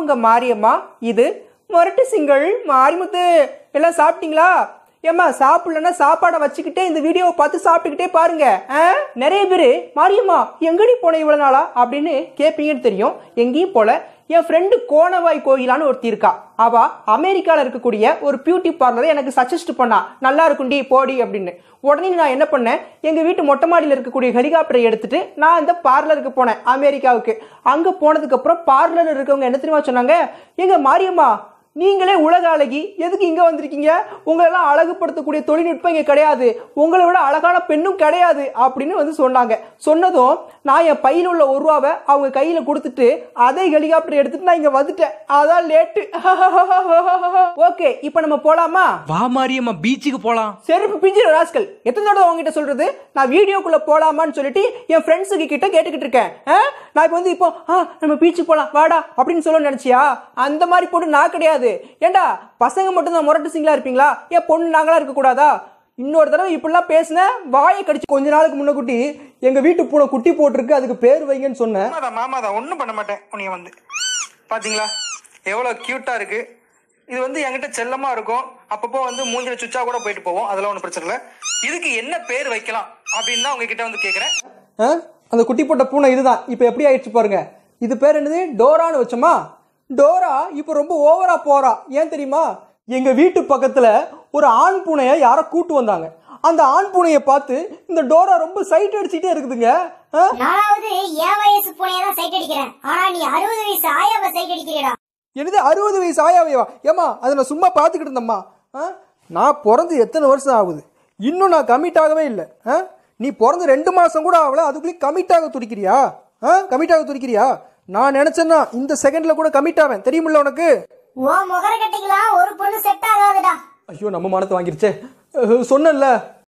உங்க மாரியம்மா இது மொரட்டு சிங்கள் மாரிமுத்து எல்லாம் சாப்பிட்டீங்களா ஏம்மா சாப்பிடலன்னா சாப்பாடை வச்சுக்கிட்டே இந்த வீடியோவை பார்த்து சாப்பிட்டுக்கிட்டே பாருங்க ஆ? நிறைய பேர் மாரியம்மா எங்கடி போன இவ்வளவு நாளா அப்படின்னு கேட்பீங்கன்னு தெரியும் எங்கேயும் போல என் ஃப்ரெண்டு கோணவாய் கோயிலான்னு ஒருத்தி இருக்கா அவ அமெரிக்கால இருக்கக்கூடிய ஒரு பியூட்டி பார்லரை எனக்கு சஜஸ்ட் பண்ணா நல்லா இருக்குண்டி போடி அப்படின்னு உடனே நான் என்ன பண்ணேன் எங்க வீட்டு மொட்டை மாடியில் இருக்கக்கூடிய ஹெலிகாப்டரை எடுத்துட்டு நான் இந்த பார்லருக்கு போனேன் அமெரிக்காவுக்கு அங்க போனதுக்கு அப்புறம் பார்லர் இருக்கவங்க என்ன தெரியுமா சொன்னாங்க எங்க மாரியம்மா நீங்களே உலக அழகி எதுக்கு இங்க வந்திருக்கீங்க உங்களெல்லாம் அழகுபடுத்தக்கூடிய தொழில்நுட்பம் இங்க கிடையாது உங்களை விட அழகான பெண்ணும் கிடையாது அப்படின்னு வந்து சொன்னாங்க சொன்னதும் நான் என் பையில உள்ள ஒரு ரூபாவை அவங்க கையில கொடுத்துட்டு அதே ஹெலிகாப்டர் எடுத்துட்டு நான் இங்க வந்துட்டேன் அதான் லேட்டு ஓகே இப்போ நம்ம போலாமா வா மாரியம்மா பீச்சுக்கு போலாம் செருப்பு பிஞ்சிரு ராஸ்கல் எத்தனை தடவை உங்ககிட்ட சொல்றது நான் வீடியோக்குள்ள போலாமான்னு சொல்லிட்டு என் ஃப்ரெண்ட்ஸுக்கு கிட்ட கேட்டுக்கிட்டு இருக்கேன் ஆ? நான் இப்போ வந்து இப்போ ஆ நம்ம பீச்சுக்கு போலாம் வாடா அப்படின்னு சொல்ல நினைச்சியா அந்த மாதிரி பொண்ணு நான் கிடையாது ஏண்டா பசங்க மட்டும் தான் முரட்டு சிங்களா இருப்பீங்களா ஏன் பொண்ணு நாங்களா இருக்க கூடாதா இன்னொரு தடவை இப்படிலாம் பேசின வாயை கடிச்சு கொஞ்ச நாளுக்கு முன்ன குட்டி எங்க வீட்டு பூனை குட்டி போட்டிருக்கு அதுக்கு பேர் வைங்கன்னு சொன்னேன் மாமாதான் மாமாதான் ஒன்றும் பண்ண மாட்டேன் உன்னைய வந்து பாத்தீங்களா எவ்வளோ க்யூட்டா இருக்கு இது வந்து என்கிட்ட செல்லமா இருக்கும் அப்பப்போ வந்து மூஞ்சில சுச்சா கூட போயிட்டு போவோம் அதெல்லாம் ஒன்றும் பிரச்சனை இல்லை இதுக்கு என்ன பேர் வைக்கலாம் அப்படின்னு தான் உங்ககிட்ட வந்து கேட்குறேன் ஆ? அந்த குட்டி போட்ட பூனை இதுதான் இப்போ எப்படி ஆயிடுச்சு பாருங்க இது பேர் என்னது டோரான்னு வச்சோமா டோரா இப்போ ரொம்ப ஓவரா போறா ஏன் தெரியுமா எங்க வீட்டு பக்கத்துல ஒரு ஆண் பூனையை யாரோ கூட்டு வந்தாங்க அந்த ஆண் பூனையை பார்த்து இந்த டோரா ரொம்ப சைட் அடிச்சுட்டே இருக்குதுங்க ஆ? நானாவது என் வயசு பூனையை தான் சைட் அடிக்கிறேன் ஆனா நீ அறுபது வயசு ஆயாவை சைட் அடிக்கிறீடா என்னது அறுபது வயசு ஆயாவையவா ஏமா அதை நான் சும்மா பார்த்துக்கிட்டு இருந்தம்மா ஆ? நான் பிறந்து எத்தனை வருஷம் ஆகுது இன்னும் நான் கமிட் ஆகவே இல்லை ஆ? நீ பிறந்து ரெண்டு மாசம் கூட ஆகல அதுக்குள்ளேயும் கமிட் ஆக துடிக்கிறியா ஆ கமிட் ஆக துடிக்கிறியா நான் நினைச்சேன்னா இந்த செகண்ட்ல கூட கமிட் ஆவேன் தெரியுமில்ல உனக்கு உன் முகர கட்டிக்கலாம் ஒரு பொண்ணு செட் ஆகாதுடா ஐயோ நம்ம மனத்தை வாங்கிருச்சே அஹ், சொன்னேன்ல